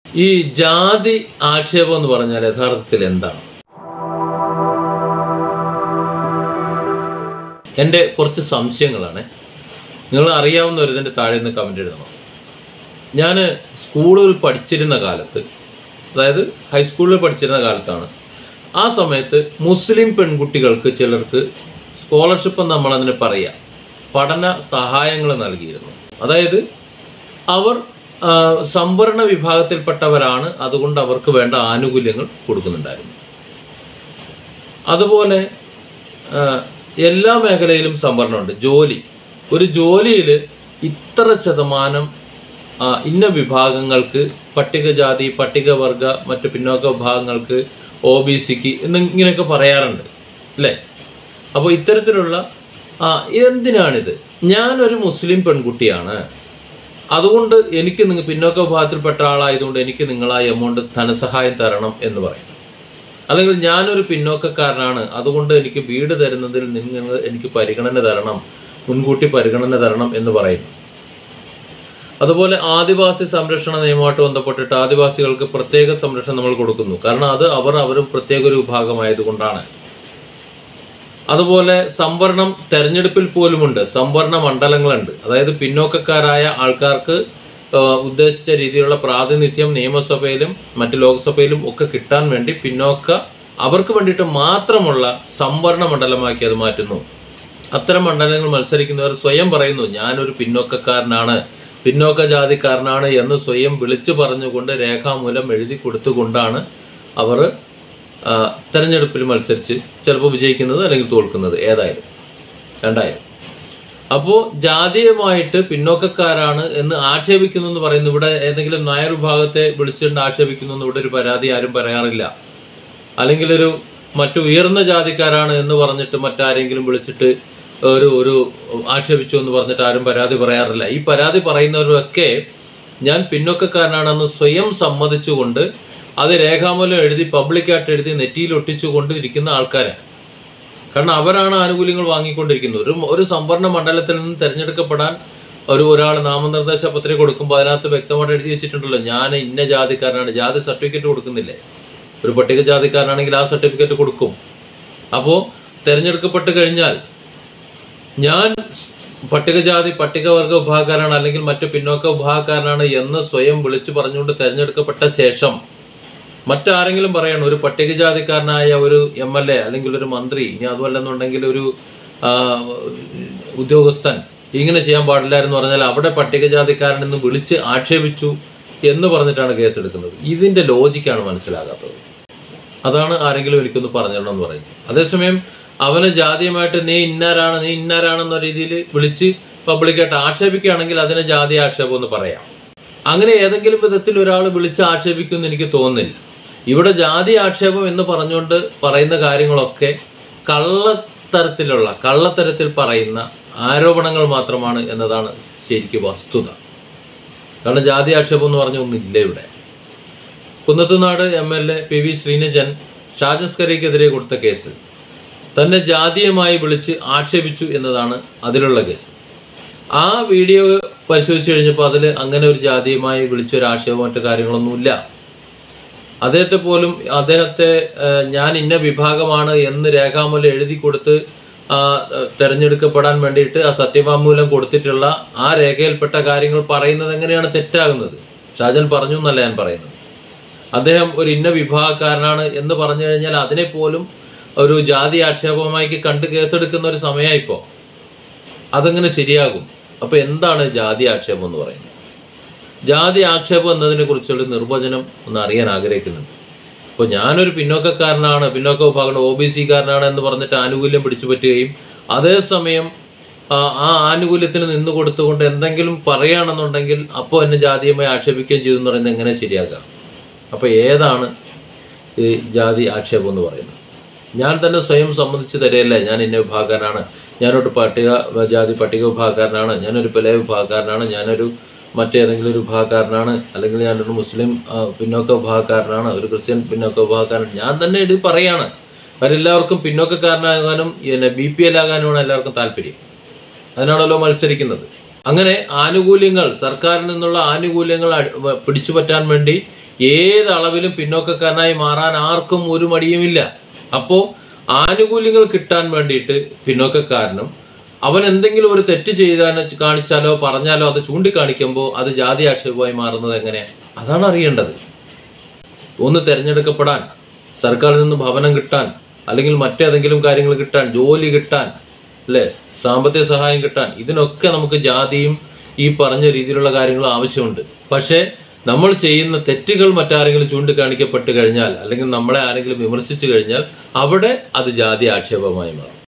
ഈ ജാതി ആക്ഷേപം എന്ന് പറഞ്ഞാൽ യഥാർത്ഥത്തിൽ എന്താണ് എൻ്റെ കുറച്ച് സംശയങ്ങളാണ് നിങ്ങൾ അറിയാവുന്നവർ ഇതിൻ്റെ താഴെ നിന്ന് കമൻ്റ് എഴുതണം ഞാൻ സ്കൂളിൽ പഠിച്ചിരുന്ന കാലത്ത് അതായത് ഹൈസ്കൂളിൽ പഠിച്ചിരുന്ന കാലത്താണ് ആ സമയത്ത് മുസ്ലിം പെൺകുട്ടികൾക്ക് ചിലർക്ക് സ്കോളർഷിപ്പ് എന്ന് നമ്മളതിന് പറയാം പഠന സഹായങ്ങൾ നൽകിയിരുന്നു അതായത് അവർ ആ, സംവരണ വിഭാഗത്തിൽപ്പെട്ടവരാണ് അതുകൊണ്ട് അവർക്ക് വേണ്ട ആനുകൂല്യങ്ങൾ കൊടുക്കുന്നുണ്ടായിരുന്നു അതുപോലെ ആ, എല്ലാ മേഖലയിലും സംവരണമുണ്ട് ജോലി ഒരു ജോലിയിൽ ഇത്ര ശതമാനം ആ, ഇന്ന വിഭാഗങ്ങൾക്ക് പട്ടികജാതി പട്ടികവർഗ മറ്റ് പിന്നോക്ക വിഭാഗങ്ങൾക്ക് ഒ ബി സിക്ക് എന്നിങ്ങനെയൊക്കെ പറയാറുണ്ട് അല്ലേ അപ്പോൾ ഇത്തരത്തിലുള്ള ആ എന്തിനാണിത് ഞാനൊരു മുസ്ലിം പെൺകുട്ടിയാണ് അതുകൊണ്ട് എനിക്ക് നിങ്ങൾ പിന്നോക്ക വിഭാഗത്തിൽപ്പെട്ട ആളായതുകൊണ്ട് എനിക്ക് നിങ്ങൾ ആ എമൗണ്ട് ധനസഹായം തരണം എന്ന് പറയും അല്ലെങ്കിൽ ഞാനൊരു പിന്നോക്കക്കാരനാണ് അതുകൊണ്ട് എനിക്ക് വീട് തരുന്നതിൽ നിങ്ങൾ എനിക്ക് പരിഗണന തരണം മുൻകൂട്ടി പരിഗണന തരണം എന്ന് പറയുന്നു അതുപോലെ ആദിവാസി സംരക്ഷണ നിയമമായിട്ട് ബന്ധപ്പെട്ടിട്ട് ആദിവാസികൾക്ക് പ്രത്യേക സംരക്ഷണം നമ്മൾ കൊടുക്കുന്നു കാരണം അത് അവർ അവരും പ്രത്യേക ഒരു വിഭാഗമായതുകൊണ്ടാണ് അതുപോലെ സംവരണം തെരഞ്ഞെടുപ്പിൽ പോലുമുണ്ട് സംവരണ മണ്ഡലങ്ങളുണ്ട് അതായത് പിന്നോക്കക്കാരായ ആൾക്കാർക്ക് ആ, ഉദ്ദേശിച്ച രീതിയിലുള്ള പ്രാതിനിധ്യം നിയമസഭയിലും മറ്റ് ലോക്സഭയിലും ഒക്കെ കിട്ടാൻ വേണ്ടി പിന്നോക്ക അവർക്ക് വേണ്ടിയിട്ട് മാത്രമുള്ള സംവരണ മണ്ഡലമാക്കി അത് മാറ്റുന്നു അത്തരം മണ്ഡലങ്ങൾ മത്സരിക്കുന്നവർ സ്വയം പറയുന്നു ഞാനൊരു പിന്നോക്കക്കാരനാണ് പിന്നോക്ക ജാതിക്കാരനാണ് എന്ന് സ്വയം വിളിച്ചു പറഞ്ഞുകൊണ്ട് രേഖാമൂലം എഴുതി കൊടുത്തുകൊണ്ടാണ് അവർ ആ, തെരഞ്ഞെടുപ്പിൽ മത്സരിച്ച് ചിലപ്പോൾ വിജയിക്കുന്നത് അല്ലെങ്കിൽ തോൽക്കുന്നത് ഏതായാലും രണ്ടായാലും അപ്പോൾ ജാതീയമായിട്ട് പിന്നോക്കക്കാരാണ് എന്ന് ആക്ഷേപിക്കുന്നു എന്ന് പറയുന്നു ഇവിടെ ഏതെങ്കിലും നായർ വിഭാഗത്തെ വിളിച്ചുകൊണ്ട് ആക്ഷേപിക്കുന്നു എന്ന് ഇവിടെ ഒരു പരാതി ആരും പറയാറില്ല അല്ലെങ്കിൽ ഒരു മറ്റു ഉയർന്ന ജാതിക്കാരാണ് എന്ന് പറഞ്ഞിട്ട് മറ്റാരെങ്കിലും വിളിച്ചിട്ട് ഒരു ഒരു ആക്ഷേപിച്ചു എന്ന് പറഞ്ഞിട്ട് ആരും പരാതി പറയാറില്ല ഈ പരാതി പറയുന്നവരൊക്കെ ഞാൻ പിന്നോക്കക്കാരനാണെന്ന് സ്വയം സമ്മതിച്ചുകൊണ്ട് അത് രേഖാമൂലം എഴുതി പബ്ലിക്കായിട്ട് എഴുതി നെറ്റിയിൽ ഒട്ടിച്ചുകൊണ്ട് ഇരിക്കുന്ന ആൾക്കാരാണ് കാരണം അവരാണ് ആനുകൂല്യങ്ങൾ വാങ്ങിക്കൊണ്ടിരിക്കുന്നത് ഒരു ഒരു സംവരണ മണ്ഡലത്തിൽ നിന്ന് തിരഞ്ഞെടുക്കപ്പെടാൻ ഒരു ഒരാൾ നാമനിർദ്ദേശ പത്രിക കൊടുക്കുമ്പോൾ അതിനകത്ത് വ്യക്തമായിട്ട് എഴുതി വെച്ചിട്ടുണ്ടല്ലോ ഞാൻ ഇന്ന ജാതിക്കാരനാണ് ജാതി സർട്ടിഫിക്കറ്റ് കൊടുക്കുന്നില്ലേ ഒരു പട്ടിക ജാതിക്കാരനാണെങ്കിൽ ആ സർട്ടിഫിക്കറ്റ് കൊടുക്കും അപ്പോൾ തിരഞ്ഞെടുക്കപ്പെട്ട് കഴിഞ്ഞാൽ ഞാൻ പട്ടികജാതി പട്ടികവർഗ വിഭാഗക്കാരാണ് അല്ലെങ്കിൽ മറ്റ് പിന്നോക്ക വിഭാഗക്കാരനാണ് എന്ന് സ്വയം വിളിച്ചു പറഞ്ഞുകൊണ്ട് തിരഞ്ഞെടുക്കപ്പെട്ട ശേഷം മറ്റാരെങ്കിലും പറയണം ഒരു പട്ടികജാതിക്കാരനായ ഒരു എം എൽ എ അല്ലെങ്കിൽ ഒരു മന്ത്രി ഇനി അതുമല്ലെന്നുണ്ടെങ്കിൽ ഒരു ആ, ഉദ്യോഗസ്ഥൻ ഇങ്ങനെ ചെയ്യാൻ പാടില്ലായിരുന്നു പറഞ്ഞാൽ അവിടെ പട്ടികജാതിക്കാരൻ എന്ന് വിളിച്ച് ആക്ഷേപിച്ചു എന്ന് പറഞ്ഞിട്ടാണ് കേസെടുക്കുന്നത് ഇതിന്റെ ലോജിക്കാണ് മനസ്സിലാകാത്തത് അതാണ് ആരെങ്കിലും എനിക്കൊന്ന് പറഞ്ഞിടണമെന്ന് പറയും അതേസമയം അവനെ ജാതിയുമായിട്ട് നീ ഇന്നാരാണ് നീ ഇന്നാരാണെന്ന രീതിയിൽ വിളിച്ച് പബ്ലിക്കായിട്ട് ആക്ഷേപിക്കുകയാണെങ്കിൽ അതിനെ ജാതി ആക്ഷേപം എന്ന് പറയാം അങ്ങനെ ഏതെങ്കിലും വിധത്തിൽ ഒരാൾ വിളിച്ച് ആക്ഷേപിക്കുമെന്ന് എനിക്ക് തോന്നുന്നില്ല ഇവിടെ ജാതി ആക്ഷേപം എന്ന് പറഞ്ഞുകൊണ്ട് പറയുന്ന കാര്യങ്ങളൊക്കെ കള്ളത്തരത്തിലുള്ള കള്ളത്തരത്തിൽ പറയുന്ന ആരോപണങ്ങൾ മാത്രമാണ് എന്നതാണ് ശരിക്കും വസ്തുത കാരണം ജാതി ആക്ഷേപം എന്ന് പറഞ്ഞ ഒന്നില്ല ഇവിടെ Kunnathunad M L A P V Sreenijin ഷാജസ്കറിക്കെതിരെ കൊടുത്ത കേസ് തന്നെ ജാതീയമായി വിളിച്ച് ആക്ഷേപിച്ചു എന്നതാണ് അതിലുള്ള കേസ് ആ വീഡിയോ പരിശോധിച്ച് കഴിഞ്ഞപ്പോൾ അതിൽ അങ്ങനെ ഒരു ജാതീയമായി വിളിച്ച ഒരു ആക്ഷേപം മറ്റു കാര്യങ്ങളൊന്നുമില്ല അദ്ദേഹത്തെ പോലും അദ്ദേഹത്തെ ഏഹ്, ഞാൻ ഇന്ന വിഭാഗമാണ് എന്ന് രേഖാമൂലം എഴുതി കൊടുത്ത് ആ, ഏഹ്, തെരഞ്ഞെടുക്കപ്പെടാൻ വേണ്ടിയിട്ട് ആ സത്യവാങ്മൂലം കൊടുത്തിട്ടുള്ള ആ രേഖയിൽപ്പെട്ട കാര്യങ്ങൾ പറയുന്നത് എങ്ങനെയാണ് തെറ്റാകുന്നത് ഷാജൻ പറഞ്ഞു എന്നല്ല ഞാൻ പറയുന്നത് അദ്ദേഹം ഒരു ഇന്ന വിഭാഗക്കാരനാണ് എന്ന് പറഞ്ഞു കഴിഞ്ഞാൽ അതിനെ പോലും ഒരു ജാതി ആക്ഷേപമായി കണ്ട് കേസെടുക്കുന്ന ഒരു സമയമാണ് ഇപ്പോൾ അതെങ്ങനെ ശരിയാകും അപ്പോൾ എന്താണ് ജാതി ആക്ഷേപം എന്ന് പറയുന്നത് ജാതി ആക്ഷേപം എന്നതിനെ കുറിച്ചുള്ള നിർവചനം ഒന്ന് അറിയാൻ ആഗ്രഹിക്കുന്നുണ്ട് ഇപ്പോൾ ഞാനൊരു പിന്നോക്കക്കാരനാണ് പിന്നോക്ക വിഭാഗം ഒ ബി സിക്കാരനാണ് എന്ന് പറഞ്ഞിട്ട് ആനുകൂല്യം പിടിച്ചു പറ്റുകയും അതേസമയം ആ, ആ ആനുകൂല്യത്തിന് നിന്ന് കൊടുത്തുകൊണ്ട് എന്തെങ്കിലും പറയുകയാണെന്നുണ്ടെങ്കിൽ അപ്പോൾ എന്നെ ജാതീയമായി ആക്ഷേപിക്കുകയും ചെയ്തു എന്ന് പറയുന്നത് എങ്ങനെ ശരിയാക്കാം അപ്പോൾ ഏതാണ് ഈ ജാതി ആക്ഷേപം എന്ന് പറയുന്നത് ഞാൻ തന്നെ സ്വയം സമ്മതിച്ച് തരികയല്ലേ ഞാൻ ഇന്ന വിഭാഗക്കാരനാണ് ഞാനൊരു പട്ടിക ജാതി പട്ടിക വിഭാഗക്കാരനാണ് ഞാനൊരു പല വിഭാഗക്കാരനാണ് ഞാനൊരു മറ്റേതെങ്കിലും ഒരു വിഭാഗക്കാരനാണ് അല്ലെങ്കിൽ ഞാനൊരു മുസ്ലിം ആ, പിന്നോക്ക വിഭാഗക്കാരനാണ് ഒരു ക്രിസ്ത്യൻ പിന്നോക്ക വിഭാഗക്കാരൻ ഞാൻ തന്നെ ഇത് പറയാണ് കാരണം എല്ലാവർക്കും പിന്നോക്കക്കാരനാകാനും പിന്നെ ബി പി എൽ ആകാനുമാണ് എല്ലാവർക്കും താല്പര്യം അതിനാണല്ലോ മത്സരിക്കുന്നത് അങ്ങനെ ആനുകൂല്യങ്ങൾ സർക്കാരിൽ നിന്നുള്ള ആനുകൂല്യങ്ങൾ അടി- വ- പിടിച്ചു പറ്റാൻ വേണ്ടി ഏത് അളവിലും പിന്നോക്കക്കാരനായി മാറാൻ ആർക്കും ഒരു മടിയുമില്ല അപ്പോൾ ആനുകൂല്യങ്ങൾ കിട്ടാൻ വേണ്ടിയിട്ട് പിന്നോക്കക്കാരനും അവൻ എന്തെങ്കിലും ഒരു തെറ്റ് ചെയ്താനോ കാണിച്ചാലോ പറഞ്ഞാലോ അത് ചൂണ്ടിക്കാണിക്കുമ്പോൾ അത് ജാതി ആക്ഷേപമായി മാറുന്നത് എങ്ങനെ അതാണ് അറിയേണ്ടത് ഒന്ന് തിരഞ്ഞെടുക്കപ്പെടാൻ സർക്കാരിൽ നിന്ന് ഭവനം കിട്ടാൻ അല്ലെങ്കിൽ മറ്റേതെങ്കിലും കാര്യങ്ങൾ കിട്ടാൻ ജോലി കിട്ടാൻ അല്ലേ സാമ്പത്തിക സഹായം കിട്ടാൻ ഇതിനൊക്കെ നമുക്ക് ജാതിയും ഈ പറഞ്ഞ രീതിയിലുള്ള കാര്യങ്ങൾ ആവശ്യമുണ്ട് പക്ഷേ നമ്മൾ ചെയ്യുന്ന തെറ്റുകൾ മറ്റാരെങ്കിലും ചൂണ്ടിക്കാണിക്കപ്പെട്ട് കഴിഞ്ഞാൽ അല്ലെങ്കിൽ നമ്മളെ ആരെങ്കിലും വിമർശിച്ചു കഴിഞ്ഞാൽ അവിടെ അത് ജാതി ആക്ഷേപമായി മാറും